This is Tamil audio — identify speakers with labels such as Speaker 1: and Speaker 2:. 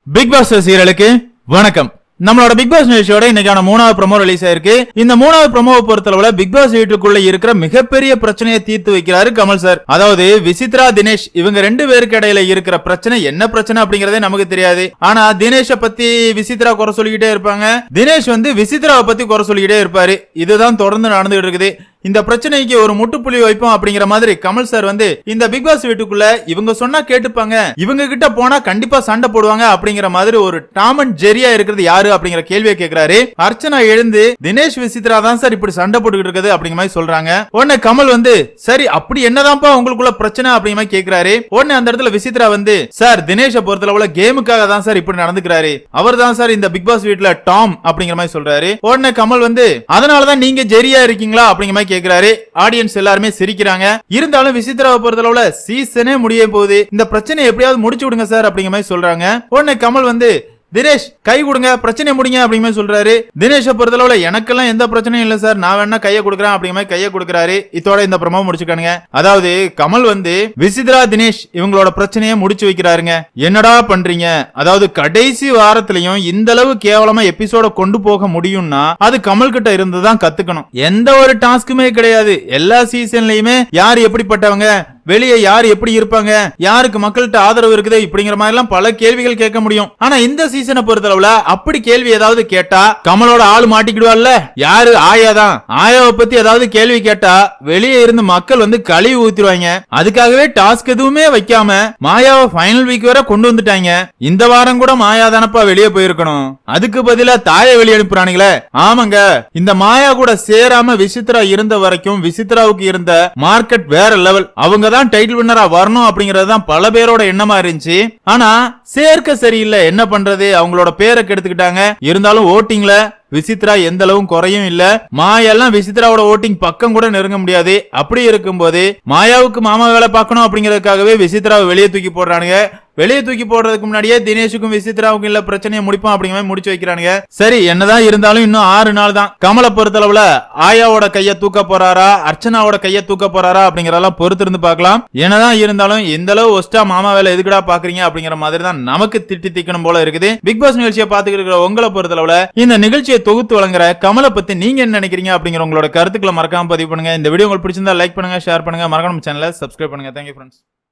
Speaker 1: பிக் பாஸ் சீரியலுக்கு வணக்கம் நம்மளோட பிக் பாஸ் நிகழ்ச்சியோட இன்னைக்கான மூணாவது ப்ரோமோ ரிலீஸ் ஆயிருக்கு இந்த மூணாவது ப்ரோமோவை பொறுத்தளவுல பிக் பாஸ் வீட்டுக்குள்ள இருக்கிற மிகப்பெரிய பிரச்சனையை தீர்த்து வைக்கிறாரு கமல் சார் அதாவது விசித்ரா தினேஷ் இவங்க ரெண்டு பேருக்கு இடையில இருக்கிற பிரச்சனை என்ன பிரச்சனை அப்படிங்கறதே நமக்கு தெரியாது ஆனா தினேஷ பத்தி விசித்ரா குறை சொல்லிக்கிட்டே இருப்பாங்க தினேஷ் வந்து விசித்ராவை பத்தி குறை சொல்லிக்கிட்டே இருப்பாரு இதுதான் தொடர்ந்து நடந்துகிட்டு இருக்குது இந்த பிரச்சனைக்கு ஒரு முட்டுப்புள்ளி வைப்போம் அப்படிங்கிற மாதிரி கமல் சார் வந்து இந்த பிக் பாஸ் வீட்டுக்குள்ள இவங்க சொன்னா கேட்டுப்பாங்க இவங்க கிட்ட போனா கண்டிப்பா சண்டை போடுவாங்க அப்படிங்கிற மாதிரி ஒரு டாம் அண்ட் ஜெரியா இருக்கிறது யாரு அப்படிங்கிற கேள்வியை கேக்குறாரு அர்ச்சனா எழுந்து தினேஷ் விசித்ரா தான் சார் இப்படி சண்டை போட்டுக்கிட்டு இருக்குது அப்படிங்கிற மாதிரி சொல்றாங்க உடனே கமல் வந்து சரி அப்படி என்னதான்ப்பா உங்களுக்குள்ள பிரச்சனை அப்படிங்கிற மாதிரி கேக்குறாரு உடனே அந்த இடத்துல விசித்ரா வந்து சார் தினேஷ பொறுத்தளவுல கேமுக்காக தான் சார் இப்படி நடந்துக்கிறாரு அவர் தான் சார் இந்த பிக் பாஸ் வீட்ல டாம் அப்படிங்கிற மாதிரி சொல்றாரு உடனே கமல் வந்து அதனாலதான் நீங்க ஜெரியா இருக்கீங்களா அப்படிங்கிற மாதிரி கேக்குறாரு ஆடியன்ஸ் எல்லாருமே சிரிக்கிறாங்க இருந்தாலும் விசித்ராவை பொறுத்தளவுல சீசனே முடிய போகுது இந்த பிரச்சனை எப்படியாவது முடிச்சு விடுங்க சார் அப்படிங்கிற மாதிரி சொல்றாங்க உடனே கமல் வந்து தினேஷ் கை கொடுங்க பிரச்சனை முடிங்க அப்படிங்கிற மாதிரி சொல்றாரு தினேஷ பொறுத்தளவுல எனக்கெல்லாம் எந்த பிரச்சனையும் இல்ல சார் நான் வேணா கையை கொடுக்குறேன் அப்படிங்கிற மாதிரி கையை கொடுக்குறாரு இதோட இந்த ப்ரமோ முடிச்சுக்கானுங்க அதாவது கமல் வந்து விசித்ரா தினேஷ் இவங்களோட பிரச்சனையை முடிச்சு வைக்கிறாருங்க என்னடா பண்றீங்க அதாவது கடைசி வாரத்திலையும் இந்த அளவு கேவலமா எபிசோட கொண்டு போக முடியும்னா அது கமல் கிட்ட இருந்து தான் கத்துக்கணும் எந்த ஒரு டாஸ்க்குமே கிடையாது எல்லா சீசன்லயுமே யார் எப்படிப்பட்டவங்க வெளியே யார் எப்படி இருப்பாங்க யாருக்கு மக்கள்கிட்ட ஆதரவு இருக்குது இப்படிங்கிற மாதிரி எல்லாம் பல கேள்விகள் கேட்க முடியும் ஆனா இந்த சீசனை பொறுத்தளவுல அப்படி கேள்வி ஏதாவது கேட்டா கமலோட ஆள் மாட்டிக்கிடுவார்ல யாரு ஆயா தான் ஆயாவை பத்தி ஏதாவது கேள்வி கேட்டா வெளியே இருந்து மக்கள் வந்து கழுவி ஊத்திடுவாங்க அதுக்காகவே டாஸ்க் எதுவுமே வைக்காம மாயாவை ஃபைனல் வீக் வரை கொண்டு வந்துட்டாங்க இந்த வாரம் கூட மாயா தானப்பா வெளியே போயிருக்கணும் அதுக்கு பதிலா தாயை வெளியே அனுப்புறானுங்களே ஆமாங்க இந்த மாயா கூட சேராம விசித்ரா இருந்த வரைக்கும் விசித்ராவுக்கு இருந்த மார்க்கெட் வேற லெவல் அவங்க தான் டைட்டில் வின்னரா வரணும் அப்படிங்கறது தான் பல பேரோட எண்ணமா இருந்துச்சு ஆனா சேர்க்க சரியில்லை என்ன பண்றது அவங்களோட பேரை கெடுத்துக்கிட்டாங்க இருந்தாலும் ஓட்டிங்ல விசித்ரா எந்த அளவும் குறையும் இல்ல மாயெல்லாம் விசித்ராவோட ஓட்டிங் பக்கம் கூட நெருங்க முடியாது அப்படி இருக்கும்போது மாயாவுக்கு மாமா வேலை பார்க்கணும் அப்படிங்கறதுக்காகவே விசித்ராவை வெளியே தூக்கி போடுறானுங்க வெளியே தூக்கி போடுறதுக்கு முன்னாடியே தினேஷுக்கும் விசித்ராவுக்கும் இல்ல பிரச்சனையை முடிப்போம் அப்படிங்கிற மாதிரி முடிச்சு வைக்கிறானுங்க சரி என்னதான் இருந்தாலும் இன்னும் ஆறு நாள் தான் கமலை பொறுத்தளவுல ஆயாவோட கைய தூக்க போறாரா அர்ச்சனாவோட கைய தூக்க போறாரா அப்படிங்கறதெல்லாம் பொறுத்து இருந்து பார்க்கலாம் என்னதான் இருந்தாலும் எந்த அளவு ஒஸ்டா மாமா வேலை எதுக்குடா பாக்குறீங்க அப்படிங்கிற மாதிரி தான் நமக்கு திட்டி திக்கணும் போல இருக்குது பிக் பாஸ் நிகழ்ச்சியை பாத்துக்கிட்டு இருக்கிற உங்களை பொறுத்தளவுல இந்த நிகழ்ச்சியை தொகுத்து வழங்குற கமலை பத்தி நீங்க என்ன நினைக்கிறீங்க அப்படிங்கிற உங்களோட கருத்துக்களை மறக்காம பதிவு பண்ணுங்க இந்த வீடியோ உங்களுக்கு பிடிச்சிருந்தா லைக் பண்ணுங்க ஷேர் பண்ணுங்க மறக்காம சேனலை சப்ஸ்கிரைப் பண்ணுங்க தேங்க்யூ ஃப்ரெண்ட்ஸ்